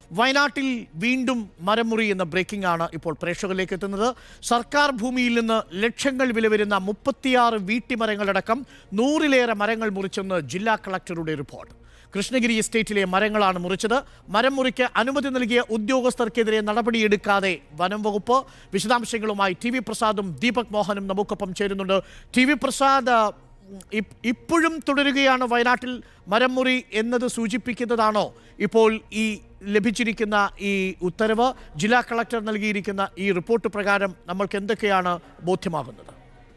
വയനാട്ടിൽ വീണ്ടും മരമുറി എന്ന ബ്രേക്കിംഗ് ആണ് ഇപ്പോൾ പ്രേക്ഷകരിലേക്ക് എത്തുന്നത് സർക്കാർ ഭൂമിയിൽ നിന്ന് ലക്ഷങ്ങൾ വില വരുന്ന മുപ്പത്തിയാറ് വീട്ടിമരങ്ങളടക്കം നൂറിലേറെ മരങ്ങൾ മുറിച്ചെന്ന് ജില്ലാ കളക്ടറുടെ റിപ്പോർട്ട് കൃഷ്ണഗിരി എസ്റ്റേറ്റിലെ മരങ്ങളാണ് മുറിച്ചത് മരം മുറിക്ക് അനുമതി നൽകിയ ഉദ്യോഗസ്ഥർക്കെതിരെ നടപടിയെടുക്കാതെ വനം വകുപ്പ് വിശദാംശങ്ങളുമായി ടി വി പ്രസാദും ദീപക് മോഹനും നമുക്കൊപ്പം ചേരുന്നുണ്ട് ടി വി പ്രസാദ് ഇപ്- ഇപ്പോഴും തുടരുകയാണ് വയനാട്ടിൽ മരംമുറി എന്നത് സൂചിപ്പിക്കുന്നതാണോ ഇപ്പോൾ ഈ ലഭിച്ചിരിക്കുന്ന ഈ ഉത്തരവ് ജില്ലാ കളക്ടർ നൽകിയിരിക്കുന്ന ഈ റിപ്പോർട്ട് പ്രകാരം നമ്മൾക്ക് എന്തൊക്കെയാണ് ബോധ്യമാകുന്നത്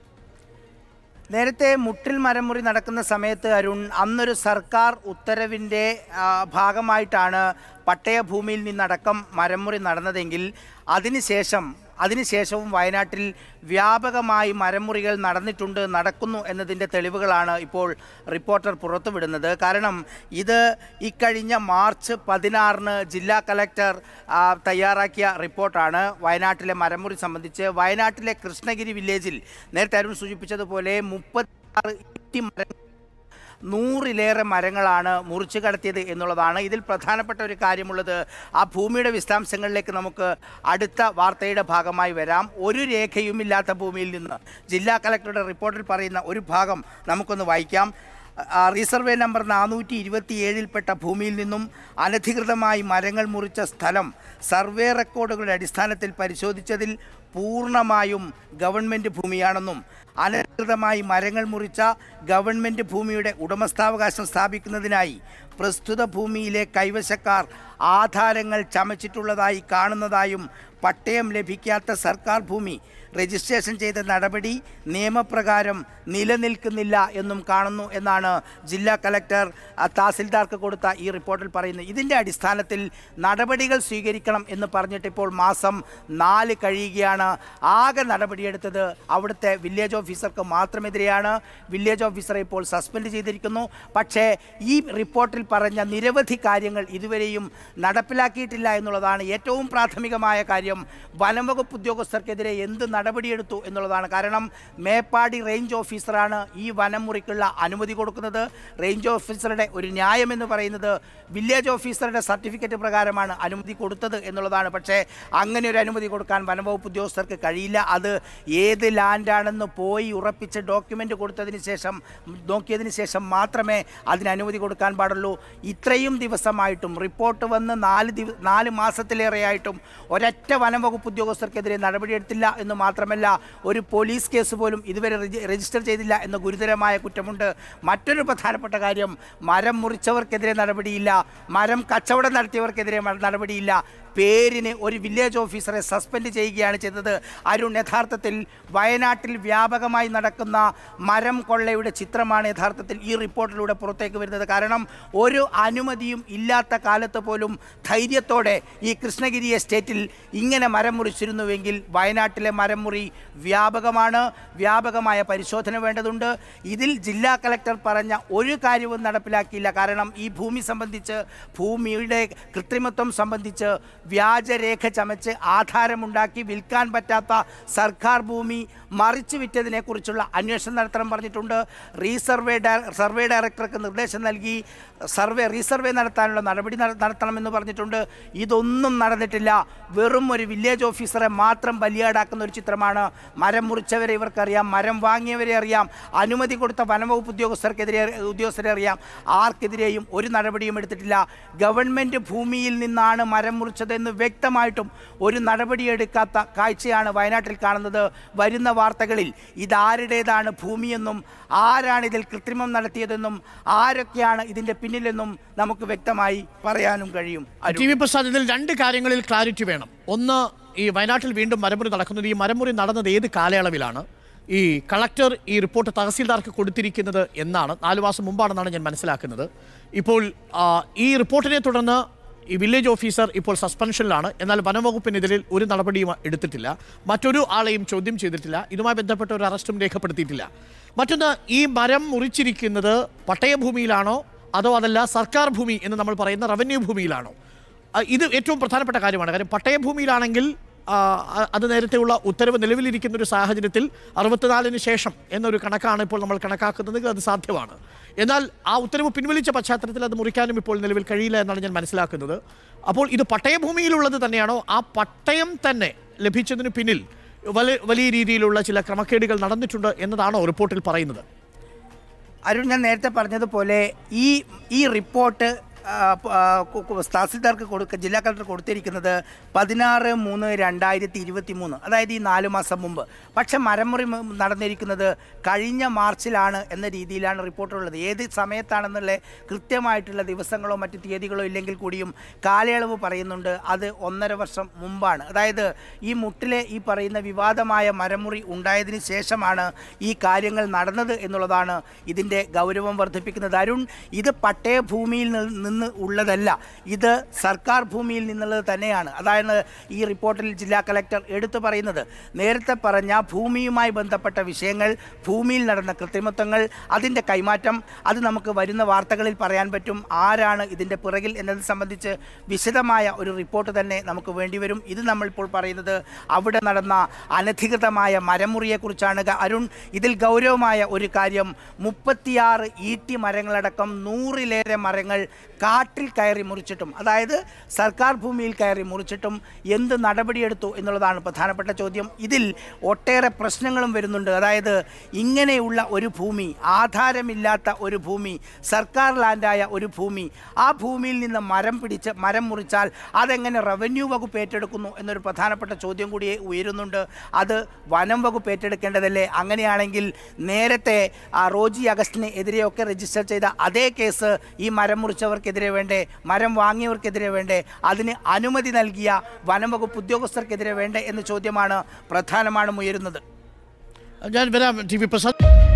നേരത്തെ മുട്ടിൽ മരമുറി നടക്കുന്ന സമയത്ത് അരുൺ അന്നൊരു സർക്കാർ ഉത്തരവിൻ്റെ ആ, ഭാഗമായിട്ടാണ് പട്ടയഭൂമിയിൽ നിന്നടക്കം മരമുറി നടന്നതെങ്കിൽ അതിനുശേഷം അതിനുശേഷവും വയനാട്ടിൽ വ്യാപകമായി മരമുറികൾ നടന്നിട്ടുണ്ട് നടക്കുന്നു എന്നതിൻ്റെ തെളിവുകളാണ് ഇപ്പോൾ റിപ്പോർട്ടർ പുറത്തുവിടുന്നത് കാരണം ഇത് ഇക്കഴിഞ്ഞ മാർച്ച് പതിനാറിന് ജില്ലാ കലക്ടർ ആ, തയ്യാറാക്കിയ റിപ്പോർട്ടാണ് വയനാട്ടിലെ മരമുറി സംബന്ധിച്ച് വയനാട്ടിലെ കൃഷ്ണഗിരി വില്ലേജിൽ നേരത്തെ അരുൺ സൂചിപ്പിച്ചതുപോലെ മുപ്പത്തി മരങ്ങൾ നൂറിലേറെ മരങ്ങളാണ് മുറിച്ചു കടത്തിയത് എന്നുള്ളതാണ് ഇതിൽ പ്രധാനപ്പെട്ട ഒരു കാര്യമുള്ളത് ആ ഭൂമിയുടെ വിശദാംശങ്ങളിലേക്ക് നമുക്ക് അടുത്ത വാർത്തയുടെ ഭാഗമായി വരാം ഒരു രേഖയുമില്ലാത്ത ഭൂമിയിൽ നിന്ന് ജില്ലാ കളക്ടറുടെ റിപ്പോർട്ടിൽ പറയുന്ന ഒരു ഭാഗം നമുക്കൊന്ന് വായിക്കാം ആ, റീസർവേ നമ്പർ നാനൂറ്റി ഇരുപത്തി ഏഴിൽപ്പെട്ട ഭൂമിയിൽ നിന്നും അനധികൃതമായി മരങ്ങൾ മുറിച്ച സ്ഥലം സർവേ റെക്കോർഡുകളുടെ അടിസ്ഥാനത്തിൽ പരിശോധിച്ചതിൽ പൂർണ്ണമായും ഗവൺമെൻറ് ഭൂമിയാണെന്നും അനധികൃതമായി മരങ്ങൾ മുറിച്ച ഗവൺമെൻറ് ഭൂമിയുടെ ഉടമസ്ഥാവകാശം സ്ഥാപിക്കുന്നതിനായി പ്രസ്തുത ഭൂമിയിലെ കൈവശക്കാർ ആധാരങ്ങൾ ചമച്ചിട്ടുള്ളതായി കാണുന്നതായും പട്ടയം ലഭിക്കാത്ത സർക്കാർ ഭൂമി രജിസ്ട്രേഷൻ ചെയ്ത നടപടി നിയമപ്രകാരം നിലനിൽക്കുന്നില്ല എന്നും കാണുന്നു എന്നാണ് ജില്ലാ കലക്ടർ ആ, തഹസിൽദാർക്ക് കൊടുത്ത ഈ റിപ്പോർട്ടിൽ പറയുന്നത് ഇതിൻ്റെ അടിസ്ഥാനത്തിൽ നടപടികൾ സ്വീകരിക്കണം എന്ന് പറഞ്ഞിട്ട് ഇപ്പോൾ മാസം നാല് കഴിയുകയാണ് ആകെ നടപടിയെടുത്തത് അവിടുത്തെ വില്ലേജ് ഓഫീസർക്ക് മാത്രമെതിരെയാണ് വില്ലേജ് ഓഫീസറെ ഇപ്പോൾ സസ്പെൻഡ് ചെയ്തിരിക്കുന്നു പക്ഷേ ഈ റിപ്പോർട്ടിൽ പറഞ്ഞ നിരവധി കാര്യങ്ങൾ ഇതുവരെയും നടപ്പിലാക്കിയിട്ടില്ല എന്നുള്ളതാണ് ഏറ്റവും പ്രാഥമികമായ കാര്യം വനംവകുപ്പ് ഉദ്യോഗസ്ഥർക്കെതിരെ എന്ത് നടപടിയെടുത്തു എന്നുള്ളതാണ് കാരണം മേപ്പാടി റേഞ്ച് ഓഫീസറാണ് ഈ വനം മുറിക്കുള്ള അനുമതി കൊടുക്കുന്നത് റേഞ്ച് ഓഫീസറുടെ ഒരു ന്യായം എന്ന് പറയുന്നത് വില്ലേജ് ഓഫീസറുടെ സർട്ടിഫിക്കറ്റ് പ്രകാരമാണ് അനുമതി കൊടുത്തത് എന്നുള്ളതാണ് പക്ഷേ അങ്ങനെ ഒരു അനുമതി കൊടുക്കാൻ വനംവകുപ്പ് ഉദ്യോഗസ്ഥർക്ക് കഴിയില്ല അത് ഏത് ലാൻഡാണെന്ന് പോയി ഉറപ്പിച്ച് ഡോക്യുമെൻ്റ് കൊടുത്തതിന് ശേഷം നോക്കിയതിന് ശേഷം മാത്രമേ അതിന് അനുമതി കൊടുക്കാൻ പാടുള്ളൂ ഇത്രയും ദിവസമായിട്ടും റിപ്പോർട്ട് വന്ന് നാല് ദിവ നാല് മാസത്തിലേറെയായിട്ടും ഒരൊറ്റ വനം വകുപ്പ് ഉദ്യോഗസ്ഥർക്കെതിരെ നടപടിയെടുത്തില്ല എന്ന് മാത്രമല്ല ഒരു പോലീസ് കേസ് പോലും ഇതുവരെ രജി- രജിസ്റ്റർ ചെയ്തില്ല എന്ന ഗുരുതരമായ കുറ്റമുണ്ട് മറ്റൊരു പ്രധാനപ്പെട്ട കാര്യം മരം മുറിച്ചവർക്കെതിരെ നടപടിയില്ല മരം കച്ചവടം നടത്തിയവർക്കെതിരെ മ- നടപടിയില്ല പേരിന് ഒരു വില്ലേജ് ഓഫീസറെ സസ്പെൻഡ് ചെയ്യുകയാണ് ചെയ്തത് അരുൺ യഥാർത്ഥത്തിൽ വയനാട്ടിൽ വ്യാപകമായി നടക്കുന്ന മരം കൊള്ളയുടെ ചിത്രമാണ് യഥാർത്ഥത്തിൽ ഈ റിപ്പോർട്ടിലൂടെ പുറത്തേക്ക് വരുന്നത് കാരണം ഒരു അനുമതിയും ഇല്ലാത്ത കാലത്ത് പോലും ധൈര്യത്തോടെ ഈ കൃഷ്ണഗിരി എസ്റ്റേറ്റിൽ ഇങ്ങനെ മരം മുറിച്ചിരുന്നുവെങ്കിൽ വയനാട്ടിലെ മരം മുറി വ്യാപകമാണ് വ്യാപകമായ പരിശോധന വേണ്ടതുണ്ട് ഇതിൽ ജില്ലാ കളക്ടർ പറഞ്ഞ ഒരു കാര്യവും നടപ്പിലാക്കിയില്ല കാരണം ഈ ഭൂമി സംബന്ധിച്ച് ഭൂമിയുടെ കൃത്രിമത്വം സംബന്ധിച്ച് വ്യാജരേഖ ചമച്ച് ആധാരമുണ്ടാക്കി വിൽക്കാൻ പറ്റാത്ത സർക്കാർ ഭൂമി മറിച്ചു വിറ്റതിനെക്കുറിച്ചുള്ള അന്വേഷണം നടത്തണം പറഞ്ഞിട്ടുണ്ട് റീസർവേ ഡയ- സർവേ ഡയറക്ടർക്ക് നിർദ്ദേശം നൽകി സർവേ റീസർവേ നടത്താനുള്ള നടപടി നട- നടത്തണമെന്ന് പറഞ്ഞിട്ടുണ്ട് ഇതൊന്നും നടന്നിട്ടില്ല വെറും ഒരു വില്ലേജ് ഓഫീസറെ മാത്രം ബലിയാടാക്കുന്ന ഒരു ചിത്രമാണ് മരം മുറിച്ചവരെ ഇവർക്കറിയാം മരം വാങ്ങിയവരെ അറിയാം അനുമതി കൊടുത്ത വനംവകുപ്പ് ഉദ്യോഗസ്ഥർക്കെതിരെ ഉദ്യോഗസ്ഥരെ അറിയാം ആർക്കെതിരെയും ഒരു നടപടിയും എടുത്തിട്ടില്ല ഗവൺമെൻറ് ഭൂമിയിൽ നിന്നാണ് മരം മുറിച്ചതെന്ന് വ്യക്തമായിട്ടും ഒരു നടപടിയെടുക്കാത്ത കാഴ്ചയാണ് വയനാട്ടിൽ കാണുന്നത് വരുന്ന വാർത്തകളിൽ ഇതാരുടേതാണ് ഭൂമിയെന്നും ആരാണ് ഇതിൽ കൃത്രിമം നടത്തിയതെന്നും ആരൊക്കെയാണ് ഇതിൻ്റെ പിന്നിലെന്നും നമുക്ക് വ്യക്തമായി പറയാനും കഴിയും അരുൺ. ടി വി പ്രസാദ് ഇതിൽ രണ്ട് കാര്യങ്ങളിൽ ക്ലാരിറ്റി വേണം ഒന്ന് ഈ വയനാട്ടിൽ വീണ്ടും മരമുറി നടക്കുന്നത് ഈ മരമുറി നടന്നത് ഏത് കാലയളവിലാണ് ഈ കളക്ടർ ഈ റിപ്പോർട്ട് തഹസീൽദാർക്ക് കൊടുത്തിരിക്കുന്നത് എന്നാണ് നാല് മാസം മുമ്പാണെന്നാണ് ഞാൻ മനസ്സിലാക്കുന്നത് ഇപ്പോൾ ആ, ഈ റിപ്പോർട്ടിനെ തുടർന്ന് ഈ വില്ലേജ് ഓഫീസർ ഇപ്പോൾ സസ്പെൻഷനിലാണ് എന്നാൽ വനംവകുപ്പിനെതിരെ ഒരു നടപടിയും എടുത്തിട്ടില്ല മറ്റൊരു ആളെയും ചോദ്യം ചെയ്തിട്ടില്ല ഇതുമായി ബന്ധപ്പെട്ട ഒരു അറസ്റ്റും രേഖപ്പെടുത്തിയിട്ടില്ല മറ്റൊന്ന് ഈ മരം മുറിച്ചിരിക്കുന്നത് പട്ടയഭൂമിയിലാണോ അതോ അതല്ല സർക്കാർ ഭൂമി എന്ന് നമ്മൾ പറയുന്ന റവന്യൂ ഭൂമിയിലാണോ ആ, ഇത് ഏറ്റവും പ്രധാനപ്പെട്ട കാര്യമാണ് കാര്യം പട്ടയഭൂമിയിലാണെങ്കിൽ ആ, അ- അത് നേരത്തെയുള്ള ഉത്തരവ് നിലവിലിരിക്കുന്ന ഒരു സാഹചര്യത്തിൽ അറുപത്തിനാലിന് ശേഷം എന്നൊരു കണക്കാണ് ഇപ്പോൾ നമ്മൾ കണക്കാക്കുന്നത് അത് സാധ്യമാണ് എന്നാൽ ആ ഉത്തരവ് പിൻവലിച്ച പശ്ചാത്തലത്തിൽ അത് മുറിക്കാനും ഇപ്പോൾ നിലവിൽ കഴിയില്ല എന്നാണ് ഞാൻ മനസ്സിലാക്കുന്നത് അപ്പോൾ ഇത് പട്ടയഭൂമിയിലുള്ളത് തന്നെയാണോ ആ പട്ടയം തന്നെ ലഭിച്ചതിന് പിന്നിൽ വലിയ വലിയ രീതിയിലുള്ള ചില ക്രമക്കേടുകൾ നടന്നിട്ടുണ്ട് എന്നതാണോ റിപ്പോർട്ടിൽ പറയുന്നത് അരുൺ ഞാൻ നേരത്തെ പറഞ്ഞതുപോലെ ഈ ഈ റിപ്പോർട്ട് ആ, പ- ആ, കു- കു- തഹസിൽദാർക്ക് കൊടുക്ക ജില്ലാ കളക്ടർ കൊടുത്തിരിക്കുന്നത് പതിനാറ് മൂന്ന് രണ്ടായിരത്തി ഇരുപത്തി മൂന്ന് അതായത് ഈ നാല് മാസം മുമ്പ് പക്ഷെ മരമുറി മ- നടന്നിരിക്കുന്നത് കഴിഞ്ഞ മാർച്ചിലാണ് എന്ന രീതിയിലാണ് റിപ്പോർട്ടുള്ളത് ഏത് സമയത്താണെന്നുള്ള കൃത്യമായിട്ടുള്ള ദിവസങ്ങളോ മറ്റ് തീയതികളോ ഇല്ലെങ്കിൽ കൂടിയും കാലയളവ് പറയുന്നുണ്ട് അത് ഒന്നര വർഷം മുമ്പാണ് അതായത് ഈ മുട്ടിലെ ഈ പറയുന്ന വിവാദമായ മരമുറി ഉണ്ടായതിന് ശേഷമാണ് ഈ കാര്യങ്ങൾ നടന്നത് എന്നുള്ളതാണ് ഇതിൻ്റെ ഗൗരവം വർദ്ധിപ്പിക്കുന്നത് അരുൺ ഇത് പട്ടയഭൂമിയിൽ നി- നിന്ന് ഉള്ളതല്ല ഇത് സർക്കാർ ഭൂമിയിൽ നിന്നുള്ളത് തന്നെയാണ് അതായത് ഈ റിപ്പോർട്ടിൽ ജില്ലാ കലക്ടർ എടുത്തു പറയുന്നത് നേരത്തെ പറഞ്ഞ ഭൂമിയുമായി ബന്ധപ്പെട്ട വിഷയങ്ങൾ ഭൂമിയിൽ നടന്ന കൃത്രിമത്വങ്ങൾ അതിൻ്റെ കൈമാറ്റം അത് നമുക്ക് വരുന്ന വാർത്തകളിൽ പറയാൻ പറ്റും ആരാണ് ഇതിൻ്റെ പിറകിൽ എന്നത് സംബന്ധിച്ച് വിശദമായ ഒരു റിപ്പോർട്ട് തന്നെ നമുക്ക് വേണ്ടിവരും ഇത് നമ്മളിപ്പോൾ പറയുന്നത് അവിടെ നടന്ന അനധികൃതമായ മരമുറിയെക്കുറിച്ചാണ് ഗ- അരുൺ ഇതിൽ ഗൗരവമായ ഒരു കാര്യം മുപ്പത്തിയാറ് ഈട്ടി മരങ്ങളടക്കം നൂറിലേറെ മരങ്ങൾ കാട്ടിൽ കയറി മുറിച്ചിട്ടും അതായത് സർക്കാർ ഭൂമിയിൽ കയറി മുറിച്ചിട്ടും എന്ത് നടപടിയെടുത്തു എന്നുള്ളതാണ് പ്രധാനപ്പെട്ട ചോദ്യം ഇതിൽ ഒട്ടേറെ പ്രശ്നങ്ങളും വരുന്നുണ്ട് അതായത് ഇങ്ങനെയുള്ള ഒരു ഭൂമി ആധാരമില്ലാത്ത ഒരു ഭൂമി സർക്കാർ ലാൻഡായ ഒരു ഭൂമി ആ ഭൂമിയിൽ നിന്ന് മരം പിടിച്ച് മരം മുറിച്ചാൽ അതെങ്ങനെ റവന്യൂ വകുപ്പ് ഏറ്റെടുക്കുന്നു എന്നൊരു പ്രധാനപ്പെട്ട ചോദ്യം കൂടി ഉയരുന്നുണ്ട് അത് വനം വകുപ്പ് ഏറ്റെടുക്കേണ്ടതല്ലേ അങ്ങനെയാണെങ്കിൽ നേരത്തെ ആ റോജി അഗസ്റ്റിന് എതിരെയൊക്കെ രജിസ്റ്റർ ചെയ്ത അതേ കേസ് ഈ മരം മുറിച്ചവർക്കെതിരെ വേണ്ടേ മരം വാങ്ങിയവർക്കെതിരെ വേണ്ടേ അതിന് അനുമതി നൽകിയ വനം വകുപ്പ് ഉദ്യോഗസ്ഥർക്കെതിരെ വേണ്ടേ എന്ന ചോദ്യമാണ് പ്രധാനമായും ഉയരുന്നത് ഞാൻ വരാം ടി വി പ്രസാദ്